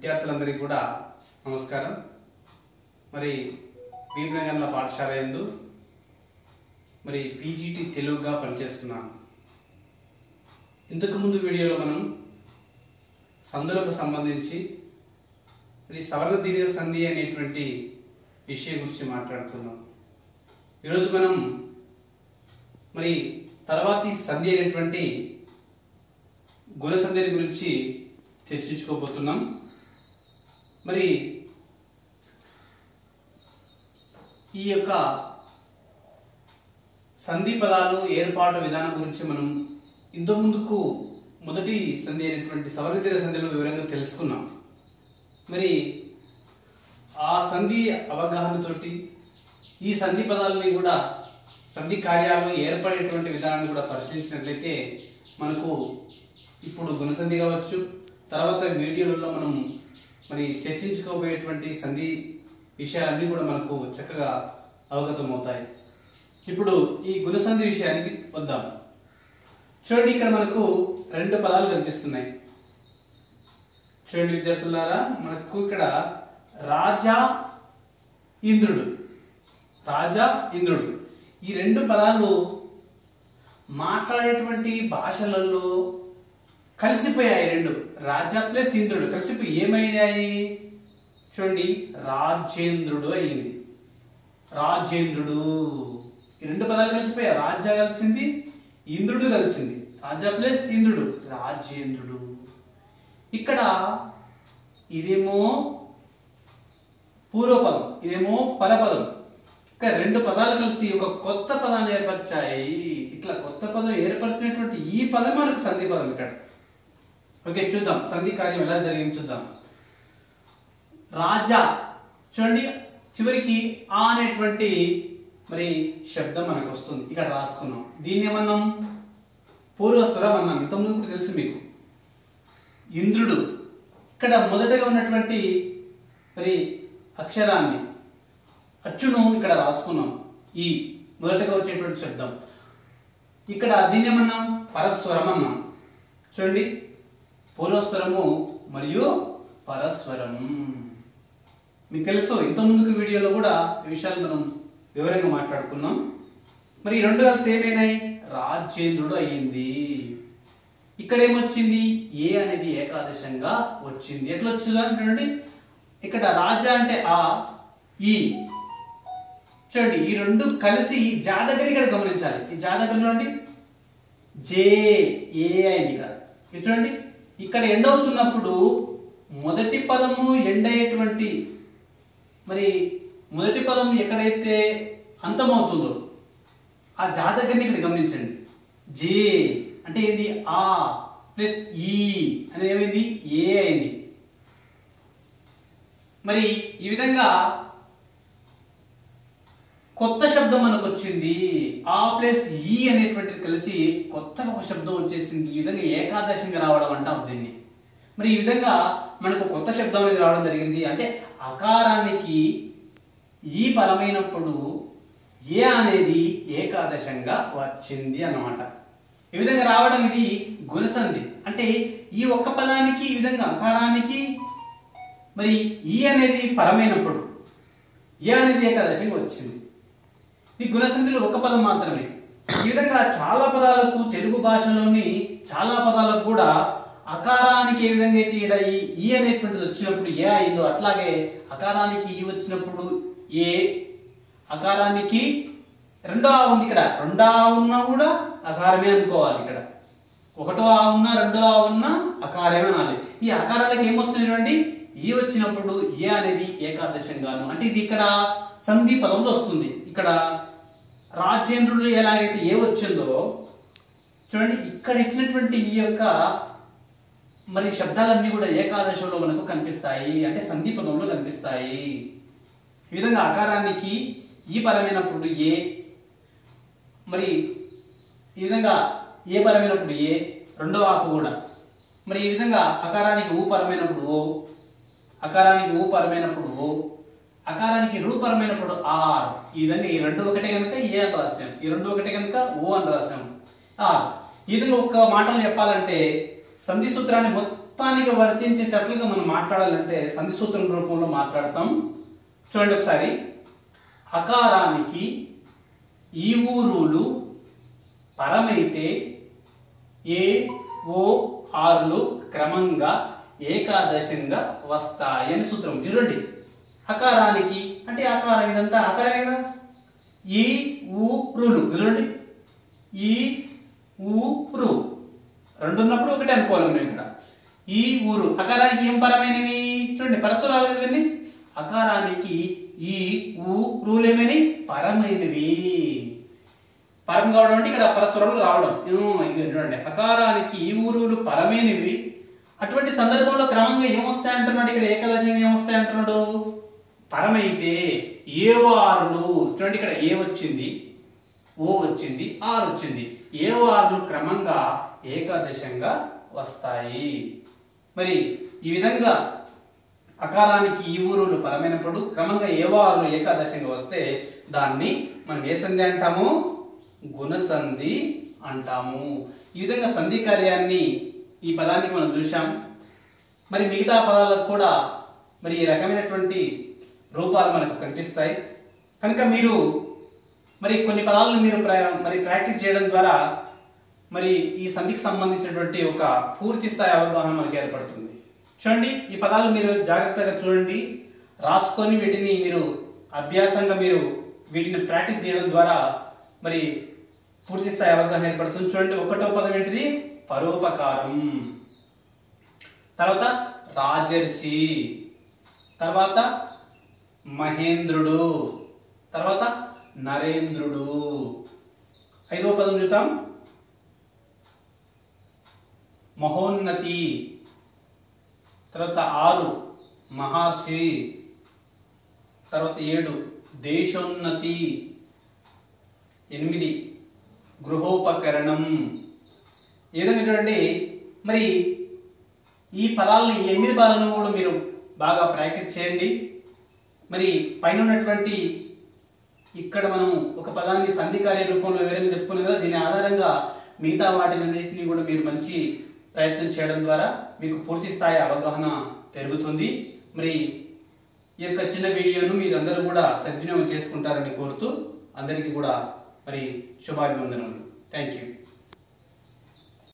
విద్యార్థులందరికీ కూడా నమస్కారం మరి భీమనగర్ల పాఠశాల ఎందు మరి పీజీటీ తెలుగుగా పనిచేస్తున్నాను ఇంతకు ముందు వీడియోలో మనం సందులకు సంబంధించి మరి సవర్ణ దీర్ఘ సంధి అనేటువంటి విషయం గురించి మాట్లాడుతున్నాం ఈరోజు మనం మరి తర్వాతి సంధి అనేటువంటి గుణ సంధిని గురించి చర్చించుకోబోతున్నాం మరి ఈ యొక్క సంధి పదాలు ఏర్పాటు విధానం గురించి మనం ఇంతకు ముందుకు మొదటి సంధి అయినటువంటి సవర్ణితీర సంధిలో వివరంగా తెలుసుకున్నాం మరి ఆ సంధి అవగాహనతోటి ఈ సంధి పదాలని కూడా సంధి కార్యాలు ఏర్పడేటువంటి విధానాన్ని కూడా పరిశీలించినట్లయితే మనకు ఇప్పుడు గుణసంధి కావచ్చు తర్వాత వీడియోలలో మనం మరి చర్చించుకోబోయేటువంటి సంధి విషయాలన్నీ కూడా మనకు చక్కగా అవగతం అవుతాయి ఇప్పుడు ఈ గుణసంధి విషయానికి వద్దాం చూడండి ఇక్కడ మనకు రెండు పదాలు కనిపిస్తున్నాయి చూడండి విద్యార్థులారా మనకు ఇక్కడ రాజా ఇంద్రుడు రాజా ఇంద్రుడు ఈ రెండు పదాలు మాట్లాడేటువంటి భాషలలో కలిసిపోయాయి రెండు రాజా ప్లస్ ఇంద్రుడు కలిసిపోయి ఏమయ్యాయి చూడండి రాజేంద్రుడు అయింది రాజేంద్రుడు ఈ రెండు పదాలు కలిసిపోయాయి రాజా కలిసింది ఇంద్రుడు కలిసింది రాజా ప్లస్ ఇంద్రుడు రాజేంద్రుడు ఇక్కడ ఇదేమో పూర్వపదం ఇదేమో పరపదం ఇంకా రెండు పదాలు కలిసి ఒక కొత్త పదాన్ని ఏర్పరిచాయి ఇట్లా కొత్త పదం ఏర్పరిచినటువంటి ఈ పదం మనకు సంధి పదం ఇక్కడ ఓకే చూద్దాం సంధి కార్యం ఎలా జరిగింది చూద్దాం రాజా చూడండి చివరికి ఆ అనేటువంటి మరి శబ్దం మనకు వస్తుంది ఇక్కడ రాసుకున్నాం దీన్ని ఏమన్నాం పూర్వస్వరం అన్నాం ఇంతకుముందు కూడా తెలుసు మీకు ఇంద్రుడు ఇక్కడ మొదటగా ఉన్నటువంటి మరి అక్షరాన్ని అచ్చును ఇక్కడ రాసుకున్నాం ఈ మొదటగా వచ్చేటువంటి శబ్దం ఇక్కడ దీన్ని ఏమన్నాం పరస్వరం అన్నాం చూడండి పూర్వస్వరము మరియు పరస్వరం మీకు తెలుసు ఇంత ముందుకు వీడియోలో కూడా ఈ విషయాలు మనం వివరంగా మాట్లాడుకున్నాం మరి ఈ రెండు కలిసి ఏమైనాయి రాజేంద్రుడు అయ్యింది ఇక్కడ ఏమొచ్చింది ఏ అనేది ఏకాదశంగా వచ్చింది ఎట్లా వచ్చింది చూడండి ఇక్కడ రాజా అంటే ఆ ఈ చూడండి ఈ రెండు కలిసి జాదగరి ఇక్కడ గమనించాలి ఈ జాదగరి చూడండి జే ఏ అయింది ఇక్కడ ఇది చూడండి ఇక్కడ ఎండ్ అవుతున్నప్పుడు మొదటి పదము ఎండ్ అయ్యేటువంటి మరి మొదటి పదం ఎక్కడైతే అంతమవుతుందో ఆ జాతకని ఇక్కడ గమనించండి జే అంటే ఏంది ఆ ప్లస్ ఈ అనేది ఏమైంది ఏ అయింది మరి ఈ విధంగా కొత్త శబ్దం మనకు వచ్చింది ఆ ప్లస్ ఈ అనేటువంటిది కలిసి కొత్తగా ఒక శబ్దం వచ్చేసింది ఈ విధంగా ఏకాదశంగా రావడం అంటాం దీన్ని మరి ఈ విధంగా మనకు కొత్త శబ్దం అనేది రావడం జరిగింది అంటే అకారానికి ఈ బలమైనప్పుడు ఏ అనేది ఏకాదశంగా వచ్చింది అన్నమాట ఈ విధంగా రావడం ఇది గుణసంధి అంటే ఈ ఒక్క పదానికి ఈ విధంగా అకారానికి మరి ఈ అనేది పరమైనప్పుడు ఏ అనేది ఏకాదశంగా వచ్చింది ఈ గుణసంధిలో ఒక పదం మాత్రమే ఈ విధంగా చాలా పదాలకు తెలుగు భాషలోని చాలా పదాలకు కూడా అకారానికి ఏ విధంగా అయితే ఈడ ఈ ఈ అనేటువంటిది వచ్చినప్పుడు ఏ అయిందో అట్లాగే అకారానికి ఈ వచ్చినప్పుడు ఏ అకారానికి రెండో ఆ ఉంది ఇక్కడ రెండో ఆ ఉన్నా కూడా అకారమే అనుకోవాలి ఇక్కడ ఒకటో ఆ ఉన్నా రెండో ఆ ఉన్నా అకారమే అనాలి ఈ అకారాలకు ఏమొస్తుంది చూడండి ఈ వచ్చినప్పుడు ఏ అనేది ఏకాదశంగాను అంటే ఇది ఇక్కడ సంధి పదంలో వస్తుంది ఇక్కడ రాజేంద్రుడు ఎలాగైతే ఏ వచ్చిందో చూడండి ఇక్కడ ఇచ్చినటువంటి ఈ యొక్క మరి శబ్దాలన్నీ కూడా ఏకాదశంలో మనకు కనిపిస్తాయి అంటే సంధి పదంలో కనిపిస్తాయి ఈ విధంగా అకారానికి ఈ పరమైనప్పుడు ఏ మరి ఈ విధంగా ఏ పరమైనప్పుడు ఏ రెండో ఆకు కూడా మరి ఈ విధంగా అకారానికి ఊ పరమైనప్పుడు ఓ అకారానికి ఊ పరమైనప్పుడు ఓ అకారానికి రూపరమైనప్పుడు ఆర్ ఈ విధంగా ఈ రెండు ఒకటే కనుక ఏ అని రాశాం ఈ రెండు ఒకటే కనుక ఓ అని రాశాం ఆర్ ఈ విధంగా ఒక్క మాటలు చెప్పాలంటే సంధి సూత్రాన్ని మొత్తం మొత్తానికి వర్తించేటట్లుగా మనం మాట్లాడాలంటే సంధి సూత్రం రూపంలో మాట్లాడతాం చూడండి ఒకసారి అకారానికి ఈ ఊరులు పరమైతే ఏ ఓ ఆరులు క్రమంగా ఏకాదశంగా వస్తాయి అని సూత్రం చూడండి అకారానికి అంటే ఆకారం ఇదంతా ఆకారమే కదా ఈ ఊ రులు చూడండి ఈ ఊ రు రెండు ఉన్నప్పుడు ఒకటి అనుకోవాలి మనం ఇక్కడ ఈ ఊరు అకారానికి ఏం పరమైనవి చూడండి పరస్వరాలు కదండి అకారానికి ఈ ఊ రూలేమని పరమైనవి పరం కావడం అంటే ఇక్కడ పరస్వరాలు రావడం ఏమో ఇది చూడండి అకారానికి ఈ ఊరులు పరమైనవి అటువంటి సందర్భంలో క్రమంగా ఏమొస్తాయి అంటున్నాడు ఇక్కడ ఏకదశంగా ఏమొస్తాయి అంటున్నాడు పరమైతే ఏ ఆరులు చూడండి ఇక్కడ ఏ వచ్చింది ఓ వచ్చింది ఆరు వచ్చింది ఏ ఆరులు క్రమంగా ఏకాదశంగా వస్తాయి మరి ఈ విధంగా అకారానికి ఈ ఊరులు పరమైనప్పుడు క్రమంగా ఏవారు ఏకాదశంగా వస్తే దాన్ని మనం ఏ సంధి అంటాము గుణసంధి అంటాము ఈ విధంగా సంధి కార్యాన్ని ఈ పదానికి మనం చూసాం మరి మిగతా పదాలకు కూడా మరి ఈ రకమైనటువంటి రూపాలు మనకు కనిపిస్తాయి కనుక మీరు మరి కొన్ని పదాలను మీరు ప్ర- మరి ప్రాక్టీస్ చేయడం ద్వారా మరి ఈ సంధికి సంబంధించినటువంటి ఒక పూర్తి స్థాయి అవగాహన మనకి ఏర్పడుతుంది చూడండి ఈ పదాలు మీరు జాగ్రత్తగా చూడండి రాసుకొని వీటిని మీరు అభ్యాసంగా మీరు వీటిని ప్రాక్టీస్ చేయడం ద్వారా మరి పూర్తి స్థాయి అవగాహన ఏర్పడుతుంది చూడండి ఒకటో పదం ఏంటిది పరోపకారం తర్వాత రాజర్షి తర్వాత మహేంద్రుడు తర్వాత నరేంద్రుడు ఐదో పదం చూద్దాం మహోన్నతి తర్వాత ఆరు మహర్షి తర్వాత ఏడు దేశోన్నతి ఎనిమిది గృహోపకరణం ఈ విధంగా చూడండి మరి ఈ పదాలని ఈ ఎనిమిది పదాలను కూడా మీరు బాగా ప్రాక్టీస్ చేయండి మరి పైన ఉన్నటువంటి ఇక్కడ మనం ఒక పదాన్ని సంధి కార్య రూపంలో వివరంగా చెప్పుకున్నాం కదా దీని ఆధారంగా మిగతా వాటినన్నింటినీ కూడా మీరు మంచి ప్రయత్నం చేయడం ద్వారా మీకు పూర్తి స్థాయి అవగాహన పెరుగుతుంది మరి ఈ యొక్క చిన్న వీడియోను మీరందరూ కూడా సద్వినియోగం చేసుకుంటారని కోరుతూ అందరికీ కూడా మరి శుభాభివందనములు థ్యాంక్ యూ